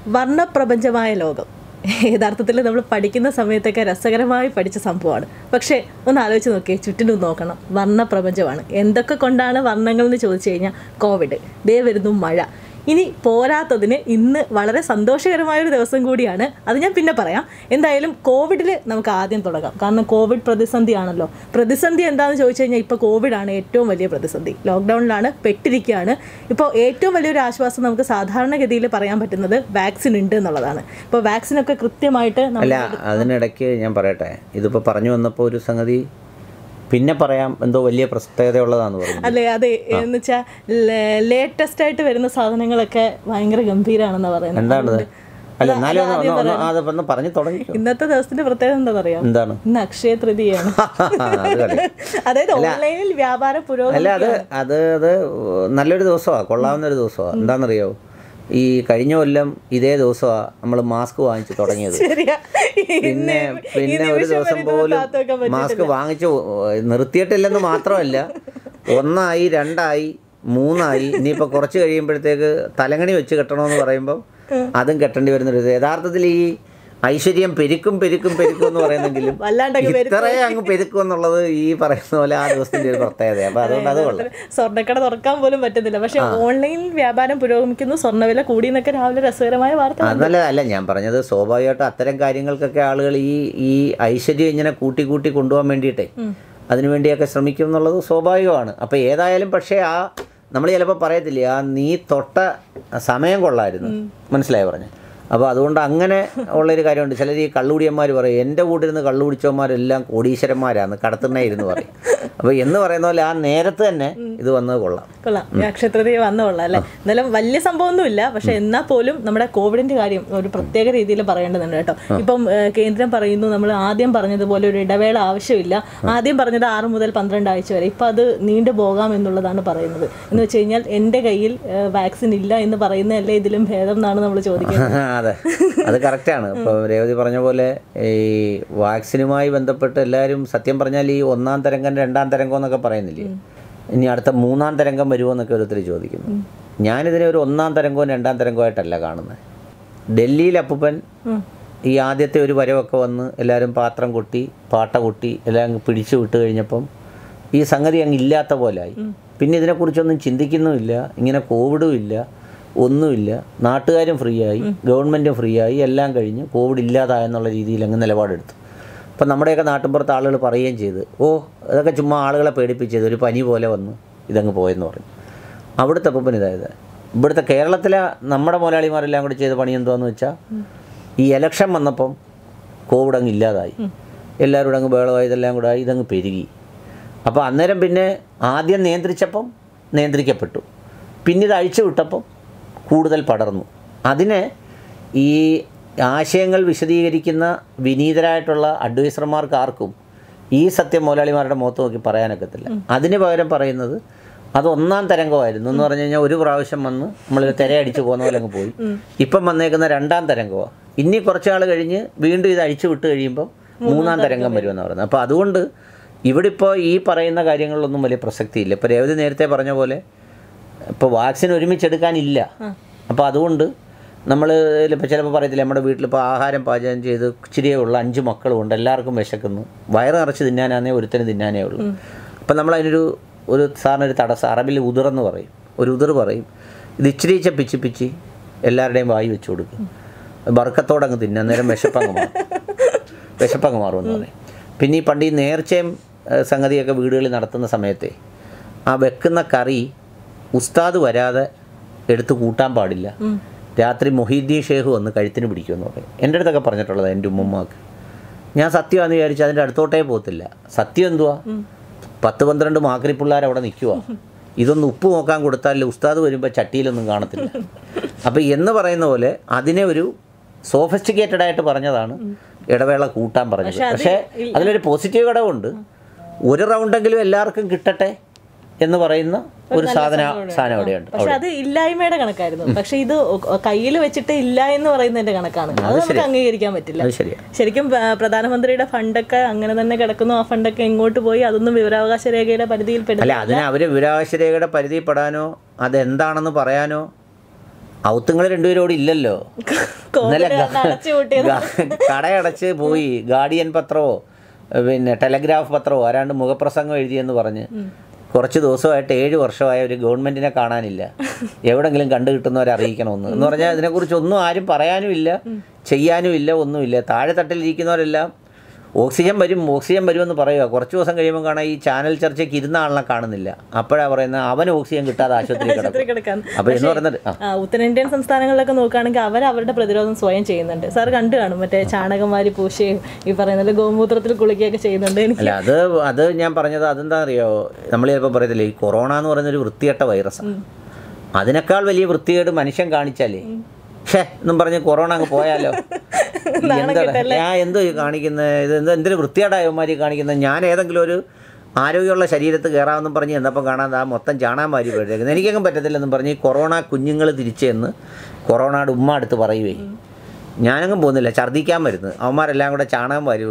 വർണ്ണപ്രപഞ്ചമായ ലോകം യഥാർത്ഥത്തിൽ നമ്മൾ പഠിക്കുന്ന സമയത്തൊക്കെ രസകരമായി പഠിച്ച സംഭവമാണ് പക്ഷേ ഒന്ന് ആലോചിച്ച് നോക്കിയേ ചുറ്റിനും നോക്കണം വർണ്ണപ്രപഞ്ചമാണ് എന്തൊക്കെ കൊണ്ടാണ് വർണ്ണങ്ങൾ എന്ന് ചോദിച്ചു കഴിഞ്ഞാൽ കോവിഡ് ദേ വരുന്നു മഴ ഇനി പോരാത്തതിന് ഇന്ന് വളരെ സന്തോഷകരമായ ഒരു ദിവസം കൂടിയാണ് അത് ഞാൻ പിന്നെ പറയാം എന്തായാലും കോവിഡിൽ നമുക്ക് ആദ്യം തുടങ്ങാം കാരണം കോവിഡ് പ്രതിസന്ധിയാണല്ലോ പ്രതിസന്ധി എന്താണെന്ന് ചോദിച്ചു കഴിഞ്ഞാൽ ഇപ്പോൾ കോവിഡാണ് ഏറ്റവും വലിയ പ്രതിസന്ധി ലോക്ക്ഡൗണിലാണ് പെട്ടിരിക്കുകയാണ് ഇപ്പോൾ ഏറ്റവും വലിയൊരു ആശ്വാസം നമുക്ക് സാധാരണഗതിയിൽ പറയാൻ പറ്റുന്നത് വാക്സിൻ ഉണ്ട് എന്നുള്ളതാണ് ഇപ്പോൾ വാക്സിനൊക്കെ കൃത്യമായിട്ട് നമ്മൾ അല്ല അതിനിടയ്ക്ക് ഞാൻ പറയട്ടെ ഇതിപ്പോൾ പറഞ്ഞു വന്നപ്പോൾ ഒരു സംഗതി പിന്നെ പറയാം എന്തോ വലിയ പ്രത്യേകതയുള്ളതാന്ന് പറഞ്ഞു അല്ലേ അതെ എന്ന് വെച്ചാൽ ലേറ്റസ്റ്റ് ആയിട്ട് വരുന്ന സാധനങ്ങളൊക്കെ ഭയങ്കര ഗംഭീരാണെന്ന് പറയുന്നത് എന്താണത് അല്ല എന്നാലും ഒന്ന് ഒന്ന് ഒന്ന് അത് ഒന്ന് പറഞ്ഞു തുടങ്ങി ഇന്നത്തെ ദിവസത്തിന്റെ പ്രത്യേകത എന്താ പറയാ എന്താണ് ഇന്ന് അക്ഷയ തൃതീയാണ് അത് കളി അതായത് ഓൺലൈനിൽ വ്യാപാരം പുരോഗമനം അല്ല അത് അത് അത് നല്ലൊരു ദിവസമാണ് കൊള്ളാവുന്ന ഒരു ദിവസമാണ് എന്താണെന്നറിയോ ഈ കഴിഞ്ഞ കൊല്ലം ഇതേ ദിവസമാണ് നമ്മൾ മാസ്ക് വാങ്ങിച്ച് തുടങ്ങിയത് ശരിയാ പിന്നെ പിന്നെ ഒരു ദിവസം പോലും മാസ്ക് വാങ്ങിച്ചു നിർത്തിയിട്ടില്ലെന്ന് മാത്രമല്ല ഒന്നായി രണ്ടായി മൂന്നായി ഇനിയിപ്പോൾ കുറച്ച് കഴിയുമ്പോഴത്തേക്ക് തലങ്ങണി വെച്ച് കെട്ടണമെന്ന് പറയുമ്പോൾ അതും കെട്ടേണ്ടി വരുന്നൊരു ഇത്. യഥാർത്ഥത്തിൽ ഈ ഐശ്വര്യം പെരുക്കും പെരുക്കും പെരുക്കും എന്ന് പറയുന്നെങ്കിലും വല്ലാണ്ടങ്ങ് ഇത്രയും അങ്ങ് പെരുക്കും എന്നുള്ളത് ഈ പറയുന്ന പോലെ ആ ദിവസത്തിന്റെ ഒരു പ്രത്യേകത അപ്പൊ അതുകൊണ്ട് അത് കൊള്ളാം സ്വർണ്ണക്കട തുറക്കാൻ പോലും പറ്റുന്നില്ല പക്ഷെ ഓൺലൈനിൽ വ്യാപാരം പുരോഗമിക്കുന്നു സ്വർണ്ണവില കൂടി എന്നൊക്കെ രാവിലെ രസകരമായ വാർത്ത അതല്ല അല്ല ഞാൻ പറഞ്ഞത് സ്വാഭാവികമായിട്ടും അത്തരം കാര്യങ്ങൾക്കൊക്കെ ആളുകൾ ഈ ഈ ഐശ്വര്യം ഇങ്ങനെ കൂട്ടി കൂട്ടി കൊണ്ടുപോകാൻ വേണ്ടിയിട്ടേ അതിനുവേണ്ടിയൊക്കെ ശ്രമിക്കും എന്നുള്ളത് സ്വാഭാവികമാണ് അപ്പോൾ ഏതായാലും പക്ഷേ ആ നമ്മൾ ചിലപ്പോൾ പറയത്തില്ലേ ആ നീ തൊട്ട സമയം കൊള്ളായിരുന്നു മനസ്സിലായി പറഞ്ഞു അപ്പോൾ അതുകൊണ്ട് അങ്ങനെ ഉള്ളൊരു കാര്യമുണ്ട് ചിലർ ഈ കള്ളുകുടിയന്മാർ പറയും എൻ്റെ കൂട്ടിരുന്ന് കള്ളു കുടിച്ചവന്മാരെല്ലാം കോടീശ്വരന്മാരാണ് കടത്തുന്നേ ഇരുന്ന് പറയും അപ്പോൾ എന്ന് പറയുന്ന പോലെ ആ നേരത്ത് തന്നെ ഇത് വന്നത് കൊള്ളാം കൊള്ളാം നക്ഷത്രതീയ വന്ന കൊള്ളാം അല്ലേ എന്നാലും വലിയ സംഭവമൊന്നുമില്ല പക്ഷെ എന്നാൽ പോലും നമ്മുടെ കോവിഡിന്റെ കാര്യം ഒരു പ്രത്യേക രീതിയിൽ പറയേണ്ടതുണ്ട് കേട്ടോ ഇപ്പം ഏഹ്, കേന്ദ്രം പറയുന്നു നമ്മൾ ആദ്യം പറഞ്ഞതുപോലെ ഒരു ഇടവേള ആവശ്യമില്ല ആദ്യം പറഞ്ഞത് ആറ് മുതൽ പന്ത്രണ്ട് ആഴ്ച വരെ ഇപ്പം അത് നീണ്ടു പോകാം എന്നുള്ളതാണ് പറയുന്നത് എന്ന് വെച്ച് കഴിഞ്ഞാൽ എൻ്റെ കയ്യിൽ വാക്സിൻ ഇല്ല എന്ന് പറയുന്നതല്ലേ ഇതിലും ഭേദം എന്നാണ് നമ്മൾ ചോദിക്കുന്നത് അതെ അത് കറക്റ്റാണ് ഇപ്പോൾ രേവതി പറഞ്ഞ പോലെ ഈ വാക്സിനുമായി ബന്ധപ്പെട്ട് എല്ലാവരും സത്യം പറഞ്ഞാൽ ഈ ഒന്നാം തരംഗം രണ്ടാം തരംഗം എന്നൊക്കെ പറയുന്നില്ലേ ഇനി അടുത്ത മൂന്നാം തരംഗം വരുമോ എന്നൊക്കെ ഓരോരുത്തർ ചോദിക്കുന്നു ഞാനിതിനെ ഒരു ഒന്നാം തരംഗവും രണ്ടാം തരംഗമായിട്ടല്ല കാണുന്നത് ഡൽഹിയിൽ അപ്പൂപ്പൻ ഈ ആദ്യത്തെ ഒരു വരവൊക്കെ വന്ന് എല്ലാവരും പാത്രം കൊട്ടി പാട്ട കൊട്ടി എല്ലാം അങ്ങ് പിടിച്ചു വിട്ട് കഴിഞ്ഞപ്പം ഈ സംഗതി അങ്ങ് ഇല്ലാത്ത പോലായി പിന്നെ ഇതിനെക്കുറിച്ചൊന്നും ചിന്തിക്കുന്നുമില്ല ഇങ്ങനെ കോവിഡും ഇല്ല ഒന്നുമില്ല നാട്ടുകാരും ഫ്രീ ആയി ഗവൺമെൻറ്റും ഫ്രീ ആയി എല്ലാം കഴിഞ്ഞ് കോവിഡ് ഇല്ലാതായെന്നുള്ള രീതിയിൽ അങ്ങ് നിലപാടെടുത്തു അപ്പം നമ്മുടെയൊക്കെ നാട്ടിൻപുറത്ത് ആളുകൾ പറയുകയും ചെയ്ത് ഓ ഇതൊക്കെ ചുമ്മാ ആളുകളെ പേടിപ്പിച്ചത് ഒരു പനി പോലെ വന്ന് ഇതങ്ങ് പോയെന്ന് പറഞ്ഞു അവിടുത്തെ അപ്പൂപ്പൻ ഇതായത് ഇവിടുത്തെ കേരളത്തിലെ നമ്മുടെ മുതലാളിമാരെല്ലാം കൂടി ചെയ്ത പണി എന്താന്ന് വെച്ചാൽ ഈ ഇലക്ഷൻ വന്നപ്പം കോവിഡ് അങ്ങ് ഇല്ലാതായി എല്ലാവരും കൂടെ അങ്ങ് ബഹളമായി ഇതെല്ലാം കൂടെ ആയി ഇതങ്ങ് പെരുകി അപ്പോൾ അന്നേരം പിന്നെ ആദ്യം നിയന്ത്രിച്ചപ്പം നിയന്ത്രിക്കപ്പെട്ടു പിന്നെ ഇത് അഴിച്ചു വിട്ടപ്പം കൂടുതൽ പടർന്നു അതിന് ഈ ആശയങ്ങൾ വിശദീകരിക്കുന്ന വിനീതരായിട്ടുള്ള അഡ്വൈസർമാർക്ക് ആർക്കും ഈ സത്യം മുതലാളിമാരുടെ മുഖത്ത് നോക്കി പറയാനൊക്കത്തില്ല അതിന് പകരം പറയുന്നത് അത് ഒന്നാം തരംഗമായിരുന്നു എന്ന് പറഞ്ഞു കഴിഞ്ഞാൽ ഒരു പ്രാവശ്യം വന്ന് നമ്മൾ തിരയടിച്ച് പോകുന്ന പോലെ അങ്ങ് പോയി ഇപ്പം വന്നേക്കുന്ന രണ്ടാം തരംഗമാണ് ഇനി കുറച്ചാൾ കഴിഞ്ഞ് വീണ്ടും ഇത് അഴിച്ചു വിട്ട് കഴിയുമ്പോൾ മൂന്നാം തരംഗം വരുമെന്ന് പറയുന്നത് അപ്പോൾ അതുകൊണ്ട് ഇവിടെ ഇപ്പോൾ ഈ പറയുന്ന കാര്യങ്ങളിലൊന്നും വലിയ പ്രസക്തിയില്ല ഇപ്പോൾ രേവതി നേരത്തെ പറഞ്ഞ പോലെ ഇപ്പോൾ വാക്സിൻ ഒരുമിച്ചെടുക്കാനില്ല അപ്പോൾ അതുകൊണ്ട് നമ്മൾ ഇപ്പോൾ ചിലപ്പോൾ പറയത്തില്ല നമ്മുടെ വീട്ടിലിപ്പോൾ ആഹാരം പാചകം ചെയ്ത് ഇച്ചിരിയേ ഉള്ള അഞ്ച് മക്കളുമുണ്ട് എല്ലാവർക്കും വിശക്കുന്നു വയറ് നിറച്ച് തിന്നാനാന്നേ ഒരുത്തന് തിന്നാനേ ഉള്ളൂ അപ്പം നമ്മളതിനൊരു ഒരു സാറിന് ഒരു തടസ്സം അറബിൽ ഉതിറെന്ന് പറയും ഒരു ഉതിർ പറയും ഇത് ഇച്ചിരിച്ച പിച്ചി പിച്ചി എല്ലാവരുടെയും വായി വെച്ച് കൊടുക്കും ബർക്കത്തോടെ അങ്ങ് തിന്നാൻ നേരം വിശപ്പങ്ങ് മാറും വിശപ്പങ്ങ് മാറുമെന്ന് പറയും പിന്നെ ഈ പണ്ട് ഈ നേർച്ചയും ഏഹ്, സംഗതിയൊക്കെ വീടുകളിൽ നടത്തുന്ന സമയത്തെ ആ വെക്കുന്ന കറി ഉസ്താദ് വരാതെ എടുത്ത് കൂട്ടാൻ പാടില്ല രാത്രി മൊഹീദ്ദീൻ ഷേഖ് വന്ന് കഴുത്തിന് പിടിക്കുമെന്ന് പറയും എൻ്റെ അടുത്തൊക്കെ പറഞ്ഞിട്ടുള്ളത് എൻ്റെ ഉമ്മമ്മക്ക് ഞാൻ സത്യമാണെന്ന് വിചാരിച്ച് അതിൻ്റെ അടുത്തോട്ടേ പോകത്തില്ല സത്യം എന്തുവാ പത്ത് പന്ത്രണ്ട് മാക്രി പിള്ളേർ അവിടെ നിൽക്കുക ഇതൊന്ന് ഉപ്പ് നോക്കാൻ കൊടുത്താൽ ഉസ്താദ് വരുമ്പോൾ ചട്ടിയിലൊന്നും കാണത്തില്ല അപ്പോൾ എന്ന് പറയുന്ന പോലെ അതിനെ ഒരു സോഫിസ്റ്റിക്കേറ്റഡ് ആയിട്ട് പറഞ്ഞതാണ് ഇടവേള കൂട്ടാൻ പറഞ്ഞത് പക്ഷേ അതിലൊരു പോസിറ്റീവ് ഘടകമുണ്ട് ഒരു റൗണ്ടെങ്കിലും എല്ലാവർക്കും കിട്ടട്ടെ എന്ന് പറയുന്ന ഒരു സാധന സാധനം അവിടെയുണ്ട് പക്ഷെ അത് ഇല്ലായ്മയുടെ കണക്കായിരുന്നു പക്ഷെ ഇത് കയ്യിൽ വെച്ചിട്ട് ഇല്ല എന്ന് പറയുന്നതിന്റെ കണക്കാണ് അത് നമുക്ക് അംഗീകരിക്കാൻ പറ്റില്ല അത് ശരിയാണ് ശരിക്കും പ- പ്രധാനമന്ത്രിയുടെ ഫണ്ടൊക്കെ അങ്ങനെ തന്നെ കിടക്കുന്നു ആ ഫണ്ടൊക്കെ എങ്ങോട്ട് പോയി അതൊന്നും വിവരാവകാശ രേഖയുടെ പരിധിയിൽ പെടും അല്ല അതിന് അവർ വിവരാവകാശ രേഖയുടെ പരിധിപ്പെടാനോ അതെന്താണെന്ന് പറയാനോ ഔത്തുങ്ങൾ രണ്ടുപേരോട് ഇല്ലല്ലോ ഇന്നലെ കോവിഡ് കാരണം അടച്ചു പൂട്ടിയത് ഗ- കടയടച്ച് പോയി ഗാർഡിയൻ പത്രമോ പിന്നെ ടെലഗ്രാഫ് പത്രമോ ആരാണ്ട് മുഖപ്രസംഗം എഴുതിയെന്ന് പറഞ്ഞ് കുറച്ച് ദിവസമായിട്ട് ഏഴ് വർഷമായ ഒരു ഗവൺമെന്റിനെ കാണാനില്ല എവിടെങ്കിലും കണ്ടു കിട്ടുന്നവരെ അറിയിക്കണമെന്ന് എന്ന് പറഞ്ഞാൽ ഇതിനെക്കുറിച്ച് ഒന്നും ആരും പറയാനും ഇല്ല ചെയ്യാനും ഇല്ല ഒന്നുമില്ല താഴെ തട്ടിലിരിക്കുന്നവരെല്ലാം ഓക്സിജൻ വരും ഓക്സിജൻ വരുമെന്ന് പറയുക കുറച്ച് ദിവസം കഴിയുമ്പോൾ കാണാം ഈ ചാനൽ ചർച്ചയ്ക്ക് ഇരുന്ന ആളിനെ കാണുന്നില്ല അപ്പോഴാണ് പറയുന്നത് അവൻ ഓക്സിജൻ കിട്ടാതെ ആശുപത്രി ആശുപത്രി കിടക്കും കിടക്കാൻ അപ്പോൾ എന്ന് പറയുന്നത് ആ ആ, ഉത്തരേന്ത്യൻ സംസ്ഥാനങ്ങളിലൊക്കെ നോക്കുകയാണെങ്കിൽ അവർ അവരുടെ പ്രതിരോധം സ്വയം ചെയ്യുന്നുണ്ട് സാർ കണ്ടു കാണും മറ്റേ ചാണകം വാരി പൂശുകയും ഈ പറയുന്നത് ഗോമൂത്രത്തിൽ കുളിക്കുകയൊക്കെ ചെയ്യുന്നുണ്ട് എനിക്ക് അല്ല അത് അത് ഞാൻ പറഞ്ഞത് അതെന്താ അറിയോ നമ്മൾ ചിലപ്പോൾ പറയത്തില്ലേ ഈ കൊറോണ എന്ന് പറയുന്ന ഒരു വൃത്തികെട്ട വൈറസാണ് അതിനേക്കാൾ വലിയ വൃത്തികേട് മനുഷ്യൻ കാണിച്ചാലേ ഷേ എന്നും പറഞ്ഞ് കൊറോണ അങ്ങ് പോയാലോ ഈ എന്താ ഞാൻ എന്തോ ഈ കാണിക്കുന്നത് ഇത് എന്തോ എന്തൊരു വൃത്തികേടായവന്മാർ കാണിക്കുന്നത് ഞാൻ ഏതെങ്കിലും ഒരു ആരോഗ്യമുള്ള ശരീരത്ത് കയറാമെന്നും പറഞ്ഞ് എന്നപ്പം കാണാൻ ആ മൊത്തം ചാണാൻ മാരി പോയിട്ടേക്കുന്നത് എനിക്കങ്ങ് പറ്റത്തില്ലെന്നും പറഞ്ഞ് ഈ കൊറോണ കുഞ്ഞുങ്ങൾ തിരിച്ചെന്ന് കൊറോണയുടെ ഉമ്മ അടുത്ത് പറയുവേ ഞാനങ്ങും പോകുന്നില്ല ഛർദ്ദിക്കാൻ വരുന്നത് അവന്മാരെല്ലാം കൂടെ ചാണകം വാരി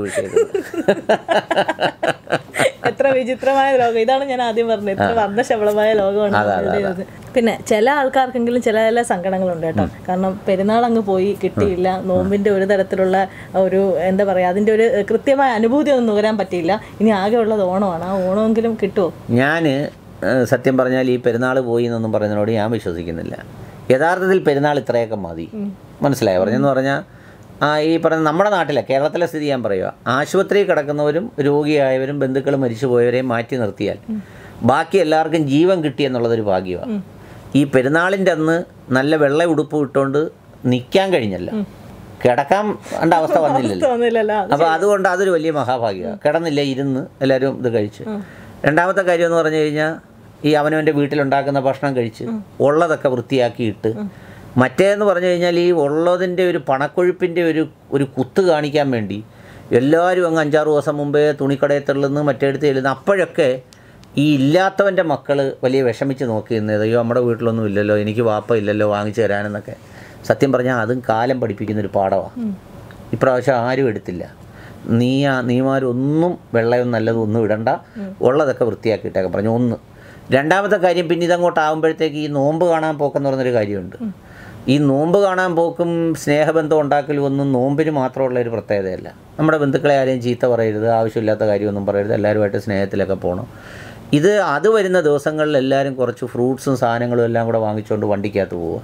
ഒഴിച്ചേക്കുന്നത് എത്ര വിചിത്രമായ ലോകം ഇതാണ് ഞാൻ ആദ്യം പറഞ്ഞത് എത്ര വർദ്ധശബളമായ ലോകമാണ് നമ്മളുടേത്. പിന്നെ ചില ആൾക്കാർക്കെങ്കിലും ചില ചില സങ്കടങ്ങളുണ്ട് കേട്ടോ കാരണം പെരുന്നാൾ അങ്ങ് പോയി കിട്ടിയില്ല നോമ്പിന്റെ ഒരു തരത്തിലുള്ള ഒരു എന്താ പറയാ അതിന്റെ ഒരു കൃത്യമായ അനുഭൂതി ഒന്നും നുകരാൻ പറ്റിയില്ല ഇനി ആകെ ഉള്ളത് ഓണമാണ് ആ ഓണമെങ്കിലും കിട്ടുമോ ഞാൻ സത്യം പറഞ്ഞാൽ ഈ പെരുന്നാൾ പോയി എന്നൊന്നും പറയുന്നതിനോട് ഞാൻ വിശ്വസിക്കുന്നില്ല യഥാർത്ഥത്തിൽ പെരുന്നാൾ ഇത്രയൊക്കെ മതി മനസ്സിലായോ പറഞ്ഞെന്ന് പറഞ്ഞാൽ ആ ഈ പറഞ്ഞ നമ്മുടെ നാട്ടിലെ കേരളത്തിലെ സ്ഥിതി ഞാൻ പറയുക ആശുപത്രിയിൽ കിടക്കുന്നവരും രോഗിയായവരും ബന്ധുക്കൾ മരിച്ചുപോയവരെയും മാറ്റി നിർത്തിയാൽ ബാക്കി എല്ലാവർക്കും ജീവൻ കിട്ടി എന്നുള്ളതൊരു ഭാഗ്യമാണ് ഈ പെരുന്നാളിൻ്റെ അന്ന് നല്ല വെള്ള ഉടുപ്പ് ഇട്ടുകൊണ്ട് നിൽക്കാൻ കഴിഞ്ഞല്ല കിടക്കാൻ കണ്ട അവസ്ഥ വന്നില്ലല്ലോ തോന്നില്ലല്ലോ അപ്പോൾ അതുകൊണ്ട് അതൊരു വലിയ മഹാഭാഗ്യമാണ് കിടന്നില്ല ഇരുന്ന് എല്ലാവരും ഇത് കഴിച്ച് രണ്ടാമത്തെ കാര്യം എന്ന് പറഞ്ഞു കഴിഞ്ഞാൽ ഈ അവനവൻ്റെ വീട്ടിലുണ്ടാക്കുന്ന ഭക്ഷണം കഴിച്ച് ഉള്ളതൊക്കെ വൃത്തിയാക്കിയിട്ട് മറ്റേന്ന് പറഞ്ഞു കഴിഞ്ഞാൽ ഈ ഉള്ളതിൻ്റെ ഒരു പണക്കൊഴുപ്പിൻ്റെ ഒരു ഒരു കുത്ത് കാണിക്കാൻ വേണ്ടി എല്ലാവരും അങ്ങ് അഞ്ചാറ് ദിവസം മുമ്പേ തുണിക്കടയിൽ തള്ളുന്നു മറ്റേടുത്ത് ചെല്ലുന്നു അപ്പോഴൊക്കെ ഈ ഇല്ലാത്തവൻ്റെ മക്കൾ വലിയ വിഷമിച്ച് നോക്കിയിരുന്നത് അയ്യോ നമ്മുടെ വീട്ടിലൊന്നും ഇല്ലല്ലോ എനിക്ക് വാപ്പ ഇല്ലല്ലോ വാങ്ങിച്ചു തരാനെന്നൊക്കെ സത്യം പറഞ്ഞാൽ അതും കാലം പഠിപ്പിക്കുന്നൊരു പാഠമാണ് ഇപ്രാവശ്യം ആരും എടുത്തില്ല നീ നീമാരൊന്നും വെള്ളവും നല്ലതും ഒന്നും ഇടണ്ട ഉള്ളതൊക്കെ വൃത്തിയാക്കിയിട്ടൊക്കെ പറഞ്ഞു ഒന്ന് രണ്ടാമത്തെ കാര്യം പിന്നെ ഇതങ്ങോട്ട് ആകുമ്പോഴത്തേക്ക് ഈ നോമ്പ് കാണാൻ പോക്കെന്ന് പറഞ്ഞൊരു കാര്യമുണ്ട് ഈ നോമ്പ് കാണാൻ പോക്കും സ്നേഹബന്ധം ഉണ്ടാക്കലും ഒന്നും നോമ്പിന് മാത്രമുള്ള ഒരു പ്രത്യേകതയല്ല നമ്മുടെ ബന്ധുക്കളെ ആരെയും ചീത്ത പറയരുത് ആവശ്യമില്ലാത്ത കാര്യമൊന്നും പറയരുത് എല്ലാവരുമായിട്ട് സ്നേഹത്തിലൊക്കെ പോകണം ഇത് അത് വരുന്ന ദിവസങ്ങളിൽ എല്ലാവരും കുറച്ച് ഫ്രൂട്ട്സും സാധനങ്ങളും എല്ലാം കൂടെ വാങ്ങിച്ചുകൊണ്ട് വണ്ടിക്കകത്ത് പോവുക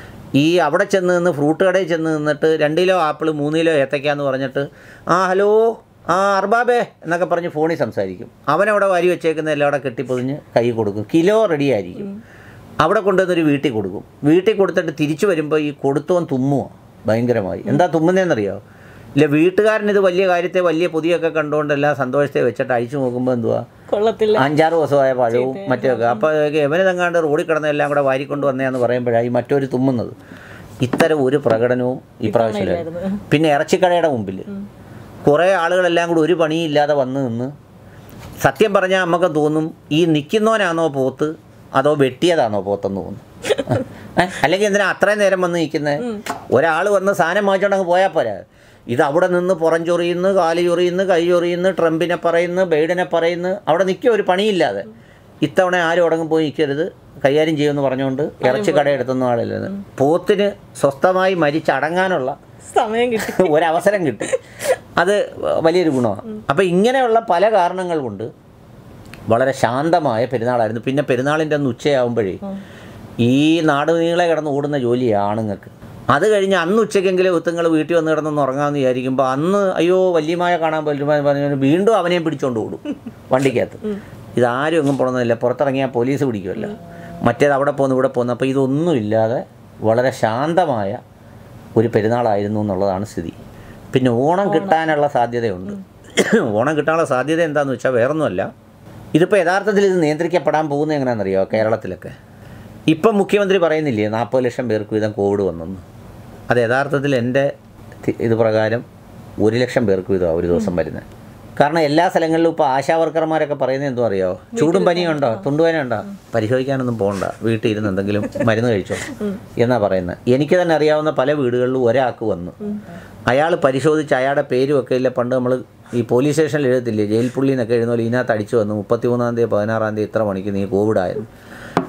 ഈ അവിടെ ചെന്ന് നിന്ന് ഫ്രൂട്ട് കടയിൽ ചെന്ന് നിന്നിട്ട് രണ്ട് കിലോ ആപ്പിൾ മൂന്ന് കിലോ ഏത്തയ്ക്കാന്ന് പറഞ്ഞിട്ട് ആ ഹലോ ആ അർബാബേ എന്നൊക്കെ പറഞ്ഞ് ഫോണിൽ സംസാരിക്കും അവനവിടെ വാരി വെച്ചേക്കുന്ന എല്ലാം അവിടെ കെട്ടിപ്പൊതിഞ്ഞ് കൈ കൊടുക്കും കിലോ റെഡി ആയിരിക്കും അവിടെ കൊണ്ടുവന്നൊരു വീട്ടിൽ കൊടുക്കും വീട്ടിൽ കൊടുത്തിട്ട് തിരിച്ചു വരുമ്പോൾ ഈ കൊടുത്തോൻ തുമ്മുക ഭയങ്കരമായി എന്താ തുമ്മുന്നതെന്നറിയോ ഇല്ല വീട്ടുകാരൻ ഇത് വലിയ കാര്യത്തെ വലിയ പുതിയൊക്കെ കണ്ടുകൊണ്ട് എല്ലാം സന്തോഷത്തെ വെച്ചിട്ട് അഴിച്ചു നോക്കുമ്പോൾ എന്തുവാ കൊള്ളത്തില്ല അഞ്ചാറ് ദിവസമായ പഴവും മറ്റൊക്കെ അപ്പോൾ എവനെതങ്ങാണ്ട് റോഡിൽ കിടന്ന എല്ലാം കൂടെ വാരിക്കൊണ്ട് വന്നതെന്ന് പറയുമ്പോഴാണ് ഈ മറ്റൊരു തുമ്മുന്നത് ഇത്തരം ഒരു പ്രകടനവും ഈ പ്രാവശ്യമില്ല പിന്നെ ഇറച്ചിക്കടയുടെ മുമ്പിൽ കുറേ ആളുകളെല്ലാം കൂടി ഒരു പണിയില്ലാതെ വന്ന് നിന്ന് സത്യം പറഞ്ഞാൽ നമുക്ക് തോന്നും ഈ നിൽക്കുന്നവനാണോ പോത്ത് അതോ വെട്ടിയതാണോ പോത്തെന്ന് തോന്നും ഏ? അല്ലെങ്കിൽ എന്തിനാ അത്രയും നേരം വന്ന് നിൽക്കുന്നത് ഒരാൾ വന്ന് സാധനം വാങ്ങിച്ചോണ്ട് അങ്ങ് പോയാൽ പോരാ ഇത് അവിടെ നിന്ന് പുറം ചൊറിയുന്നു കാല് ചൊറിയുന്നു കൈ ചൊറിയുന്നു ട്രംപിനെ പറയുന്നു ബൈഡനെ പറയുന്നു അവിടെ നിൽക്കുക ഒരു പണിയില്ലാതെ ഇത്തവണ ആരും ഉടങ്ങും പോയി നിൽക്കരുത് കൈകാര്യം ചെയ്യുമെന്ന് പറഞ്ഞുകൊണ്ട് ഇറച്ചി കടയെടുത്തൊന്നും ആളില്ലത് പോത്തിന് സ്വസ്ഥമായി മരിച്ചടങ്ങാനുള്ള സമയം കിട്ടി ഒരവസരം കിട്ടി അത് വലിയൊരു ഗുണമാണ് അപ്പോൾ ഇങ്ങനെയുള്ള പല കാരണങ്ങൾ കൊണ്ട് വളരെ ശാന്തമായ പെരുന്നാളായിരുന്നു പിന്നെ പെരുന്നാളിൻ്റെ അന്ന് ഉച്ചയാകുമ്പോഴേ ഈ നാട് നീളെ കിടന്ന് ഓടുന്ന ജോലിയാണ് ആണുങ്ങൾക്ക് അത് കഴിഞ്ഞ് അന്ന് ഉച്ചയ്ക്കെങ്കിലും ഒത്തുങ്ങൾ വീട്ടിൽ വന്ന് കിടന്നൊന്ന് ഉറങ്ങാമെന്ന് വിചാരിക്കുമ്പോൾ അന്ന് അയ്യോ വല്യമായ കാണാൻ പറ്റുമ്പോൾ പറഞ്ഞു വീണ്ടും അവനെയും പിടിച്ചോണ്ട് ഓടും വണ്ടിക്കകത്ത് ഇതാരും എങ്ങും പോകണമെന്നില്ല പുറത്തിറങ്ങിയാൽ പോലീസ് പിടിക്കുമല്ലോ മറ്റേത് അവിടെ പോകുന്നു ഇവിടെ പോകുന്നു അപ്പോൾ ഇതൊന്നും ഇല്ലാതെ വളരെ ശാന്തമായ ഒരു പെരുന്നാളായിരുന്നു എന്നുള്ളതാണ് സ്ഥിതി പിന്നെ ഓണം കിട്ടാനുള്ള സാധ്യതയുണ്ട് ഓണം കിട്ടാനുള്ള സാധ്യത എന്താണെന്ന് വെച്ചാൽ വേറൊന്നുമല്ല ഇതിപ്പോൾ യഥാർത്ഥത്തിൽ ഇത് നിയന്ത്രിക്കപ്പെടാൻ പോകുന്നത് എങ്ങനെയാണെന്നറിയോ കേരളത്തിലൊക്കെ ഇപ്പം മുഖ്യമന്ത്രി പറയുന്നില്ലേ നാൽപ്പത് ലക്ഷം പേർക്ക് വീതം കോവിഡ് വന്നെന്ന് അത് യഥാർത്ഥത്തിൽ എൻ്റെ തി- ഇത് പ്രകാരം ഒരു ലക്ഷം പേർക്ക് വീതം ഒരു ദിവസം വരുന്നത് കാരണം എല്ലാ സ്ഥലങ്ങളിലും ഇപ്പോൾ ആശാ വർക്കർമാരൊക്കെ പറയുന്നത് എന്തോ അറിയോ ചൂടും പനിയും ഉണ്ടോ തുണ്ടുപനി ഉണ്ടോ പരിശോധിക്കാനൊന്നും പോകണ്ട വീട്ടിൽ ഇരുന്ന് എന്തെങ്കിലും മരുന്ന് കഴിച്ചോ എന്നാ പറയുന്നത് എനിക്ക് തന്നെ അറിയാവുന്ന പല വീടുകളിലും ഒരാൾക്ക് വന്നു അയാൾ പരിശോധിച്ച് അയാളുടെ പേരും ഒക്കെ ഇല്ല പണ്ട് നമ്മൾ ഈ പോലീസ് സ്റ്റേഷനിൽ എഴുതത്തില്ലേ ജയിൽ പുള്ളി എന്നൊക്കെ എഴുതുന്ന പോലെ ഇതിനകത്ത് അടിച്ചു വന്നു മുപ്പത്തി മൂന്നാം തീയതി പതിനാറാം തീയതി ഇത്ര മണിക്ക് നീ കോവിഡ് ആയിരുന്നു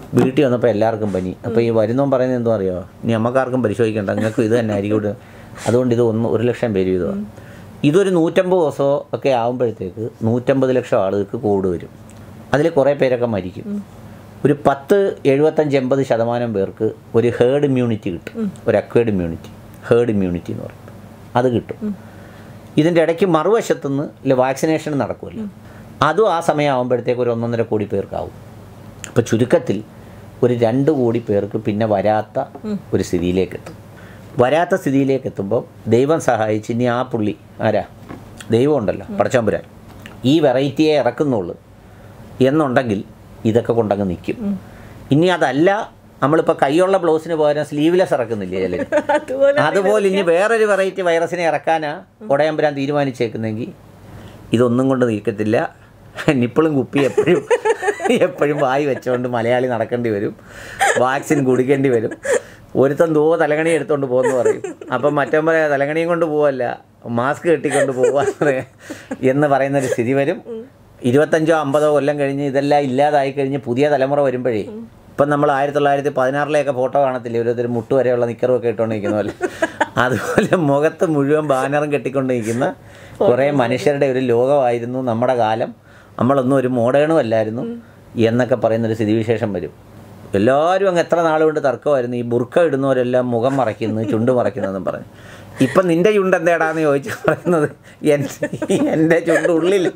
വീട്ടിൽ വന്നപ്പോൾ എല്ലാവർക്കും പനി അപ്പോൾ ഈ വരുന്നവൻ പറയുന്നത് എന്തോ അറിയോ ഇനി നമുക്കാർക്കും പരിശോധിക്കേണ്ട നിങ്ങൾക്ക് ഇത് തന്നെ ആയിരിക്കും ഇവിടെ അതുകൊണ്ട് ഇത് ഒന്ന് ഒരു ലക്ഷം പേര് ഇതുവാണ് ഇതൊരു നൂറ്റമ്പത് ദിവസമോ ഒക്കെ ആകുമ്പോഴത്തേക്ക് നൂറ്റമ്പത് ലക്ഷം ആളുകൾക്ക് കോവിഡ് വരും അതിൽ കുറേ പേരൊക്കെ മരിക്കും ഒരു പത്ത് എഴുപത്തഞ്ച് എൺപത് ശതമാനം പേർക്ക് ഒരു ഹേർഡ് ഇമ്മ്യൂണിറ്റി കിട്ടും ഒരു അക്വേർഡ് ഇമ്മ്യൂണിറ്റി ഹേർഡ് ഇമ്മ്യൂണിറ്റി എന്ന് പറയും അത് കിട്ടും ഇതിൻ്റെ ഇടയ്ക്ക് മറുവശത്തുനിന്ന് ഇല്ല വാക്സിനേഷൻ നടക്കുമല്ലോ അതും ആ സമയം ആകുമ്പോഴത്തേക്ക് ഒരു ഒന്നൊന്നര കോടി പേർക്കാവും അപ്പോൾ ചുരുക്കത്തിൽ ഒരു രണ്ട് കോടി പേർക്ക് പിന്നെ വരാത്ത ഒരു സ്ഥിതിയിലേക്ക് എത്തും വരാത്ത സ്ഥിതിയിലേക്ക് എത്തുമ്പോൾ ദൈവം സഹായിച്ച് ഇനി ആ പുള്ളി ആരാ ദൈവം ഉണ്ടല്ലോ പടച്ചമ്പുരാൻ ഈ വെറൈറ്റിയെ ഇറക്കുന്നുള്ളൂ എന്നുണ്ടെങ്കിൽ ഇതൊക്കെ കൊണ്ടങ്ങ് നിൽക്കും ഇനി അതല്ല നമ്മളിപ്പോൾ കൈയുള്ള ബ്ലൗസിന് പകരം സ്ലീവ്ലെസ് ഇറക്കുന്നില്ലേ ചിലർ അതുപോലെ അതുപോലെ ഇനി വേറൊരു വെറൈറ്റി വൈറസിനെ ഇറക്കാനാ കൊടയമ്പരാൻ തീരുമാനിച്ചേക്കുന്നെങ്കിൽ ഇതൊന്നും കൊണ്ട് നീക്കത്തില്ല നിപ്പിളും കുപ്പി എപ്പോഴും എപ്പോഴും വായി വെച്ചുകൊണ്ട് മലയാളി നടക്കേണ്ടി വരും വാക്സിൻ കുടിക്കേണ്ടി വരും ഒരുത്തൻ ദോ തലകണി എടുത്തുകൊണ്ട് പോകുന്നു പറയും അപ്പം മറ്റവൻ പറയാം തലകണിയും കൊണ്ട് പോവല്ല മാസ്ക് കെട്ടിക്കൊണ്ട് പോവാ എന്ന് പറയുന്നൊരു സ്ഥിതി വരും ഇരുപത്തഞ്ചോ അമ്പതോ കൊല്ലം കഴിഞ്ഞ് ഇതെല്ലാം ഇല്ലാതായി കഴിഞ്ഞ് പുതിയ തലമുറ വരുമ്പോഴേ ഇപ്പം നമ്മൾ ആയിരത്തി തൊള്ളായിരത്തി പതിനാറിലെയൊക്കെ ഫോട്ടോ കാണത്തില്ലേ ഒരു മുട്ട് വരെയുള്ള നിക്കറും ഒക്കെ ഇട്ടുകൊണ്ട് നിൽക്കുന്ന പോലെ അതുപോലെ മുഖത്ത് മുഴുവൻ ബാനറും കെട്ടിക്കൊണ്ട് നിൽക്കുന്ന കുറേ മനുഷ്യരുടെ ഒരു ലോകമായിരുന്നു നമ്മുടെ കാലം നമ്മളൊന്നും ഒരു മോഡേണും അല്ലായിരുന്നു എന്നൊക്കെ പറയുന്നൊരു സ്ഥിതിവിശേഷം വരും എല്ലാവരും അങ്ങ് എത്ര നാളുകൊണ്ട് തർക്കമായിരുന്നു ഈ ബുർക്ക ഇടുന്നവരെല്ലാം മുഖം മറയ്ക്കുന്നു ചുണ്ട് മറയ്ക്കുന്നതെന്നും പറഞ്ഞു ഇപ്പം നിൻ്റെ ചുണ്ട് എന്തേടാന്ന് ചോദിച്ചു പറയുന്നത് എൻ്റെ എൻ്റെ ചുണ്ട് ഉള്ളിൽ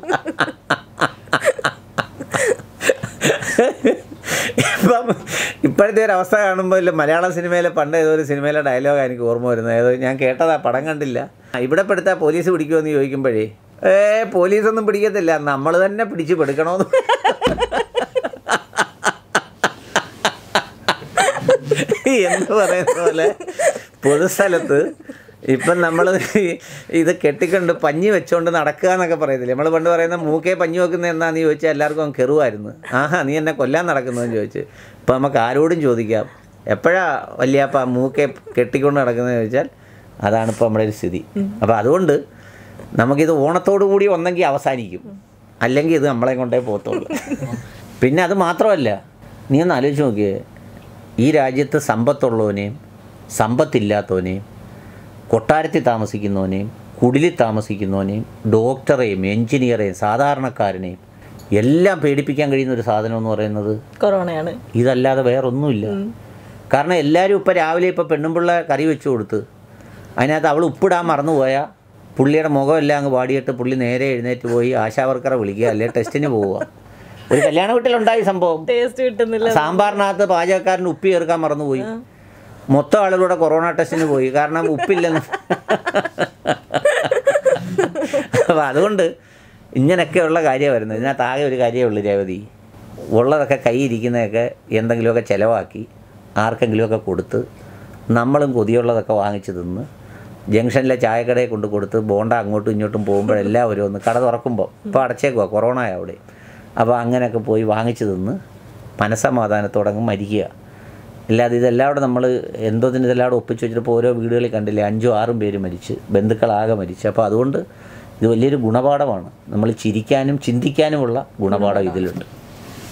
ഇപ്പം ഇപ്പോഴത്തെ ഒരു അവസ്ഥ കാണുമ്പോൾ ഇല്ല മലയാള സിനിമയിലെ പണ്ട് ഏതോ ഒരു സിനിമയിലെ ഡയലോഗാണ് എനിക്ക് ഓർമ്മ വരുന്നത് ഏതോ ഞാൻ കേട്ടതാ പടം കണ്ടില്ല ഇവിടെ പെടുത്താൽ പോലീസ് പിടിക്കുമെന്ന് ചോദിക്കുമ്പോഴേ ഏ പോലീസൊന്നും പിടിക്കത്തില്ല നമ്മൾ തന്നെ പിടിച്ച് പെടുക്കണമെന്ന് എന്ന് പറയുന്ന പോലെ പൊതുസ്ഥലത്ത് ഇപ്പം നമ്മൾ ഇത് കെട്ടിക്കൊണ്ട് പഞ്ഞി വെച്ചുകൊണ്ട് നടക്കുക എന്നൊക്കെ പറയത്തില്ലേ നമ്മൾ പണ്ട് പറയുന്ന മൂക്കേ പഞ്ഞി വെക്കുന്നത് എന്നാന്ന് ചോദിച്ചാൽ എല്ലാവർക്കും അങ്ങ് കെറുമായിരുന്നു ആഹാ നീ എന്നെ കൊല്ലാൻ നടക്കുന്നതെന്ന് ചോദിച്ചു ഇപ്പം നമുക്ക് ആരോടും ചോദിക്കാം എപ്പോഴാ വല്യാപ്പ മൂക്കെ കെട്ടിക്കൊണ്ട് നടക്കുന്നതെന്ന് ചോദിച്ചാൽ അതാണ് ഇപ്പോൾ നമ്മുടെ ഒരു സ്ഥിതി അപ്പോൾ അതുകൊണ്ട് നമുക്കിത് ഓണത്തോടു കൂടി ഒന്നെങ്കിൽ അവസാനിക്കും അല്ലെങ്കിൽ ഇത് നമ്മളെ കൊണ്ടേ പോകത്തുള്ളൂ പിന്നെ അത് മാത്രമല്ല നീ ഒന്ന് ആലോചിച്ച് നോക്കിയേ ഈ രാജ്യത്ത് സമ്പത്തുള്ളവനെയും സമ്പത്തില്ലാത്തവനെയും കൊട്ടാരത്തിൽ താമസിക്കുന്നവനെയും കുടിലിൽ താമസിക്കുന്നവനെയും ഡോക്ടറെയും എഞ്ചിനീയറെയും സാധാരണക്കാരനെയും എല്ലാം പേടിപ്പിക്കാൻ കഴിയുന്ന ഒരു സാധനം എന്ന് പറയുന്നത് കൊറോണയാണ് ഇതല്ലാതെ വേറൊന്നുമില്ല കാരണം എല്ലാവരും ഇപ്പോൾ രാവിലെ ഇപ്പോൾ പെണ്ണുമ്പിള്ള കറി വെച്ച് കൊടുത്ത് അതിനകത്ത് അവൾ ഉപ്പിടാൻ മറന്നുപോയാൽ പുള്ളിയുടെ മുഖമെല്ലാം അങ്ങ് വാടിയിട്ട് പുള്ളി നേരെ എഴുന്നേറ്റ് പോയി ആശാവർക്കറെ വിളിക്കുക അല്ലെ ടെസ്റ്റിന് പോവുക ഒരു കല്യാണ വീട്ടിലുണ്ടായി സംഭവം ടേസ്റ്റ് കിട്ടുന്നില്ല സാമ്പാറിനകത്ത് പാചകക്കാരൻ ഉപ്പി ചേർക്കാൻ മറന്നുപോയി മൊത്തം ആളുകളുടെ കൊറോണ ടെസ്റ്റിന് പോയി കാരണം ഉപ്പില്ലെന്ന് അപ്പോൾ അതുകൊണ്ട് ഇങ്ങനെയൊക്കെയുള്ള കാര്യമാണ് വരുന്നത് ഇതിനകത്ത് ആകെ ഒരു കാര്യമേ ഉള്ളൂ രേവതി ഉള്ളതൊക്കെ കൈയിരിക്കുന്നതൊക്കെ എന്തെങ്കിലുമൊക്കെ ചിലവാക്കി ആർക്കെങ്കിലുമൊക്കെ കൊടുത്ത് നമ്മളും കൊതിയുള്ളതൊക്കെ വാങ്ങിച്ച് തിന്ന് ജംഗ്ഷനിലെ ചായക്കടയിൽ കൊണ്ട് കൊടുത്ത് ബോണ്ട അങ്ങോട്ടും ഇങ്ങോട്ടും പോകുമ്പോഴെല്ലാവരും ഒന്ന് കട തുറക്കുമ്പോൾ ഇപ്പോൾ അടച്ചേക്കുവാ കൊറോണ അവിടെ അപ്പോൾ അങ്ങനെയൊക്കെ പോയി വാങ്ങിച്ച് തിന്ന് മനസ്സമാധാനത്തോടങ്ങ് മരിക്കുക അല്ലാതെ ഇതെല്ലാവരും നമ്മൾ എന്തോത്തിന് ഇതെല്ലാവരും ഒപ്പിച്ച് വെച്ചിട്ട് ഓരോ വീടുകളിൽ കണ്ടില്ലേ അഞ്ചും ആറും പേര് മരിച്ച് ബന്ധുക്കളാകെ മരിച്ച് അപ്പോൾ അതുകൊണ്ട് ഇത് വലിയൊരു ഗുണപാഠമാണ് നമ്മൾ ചിരിക്കാനും ചിന്തിക്കാനുമുള്ള ഗുണപാഠം ഇതിലുണ്ട്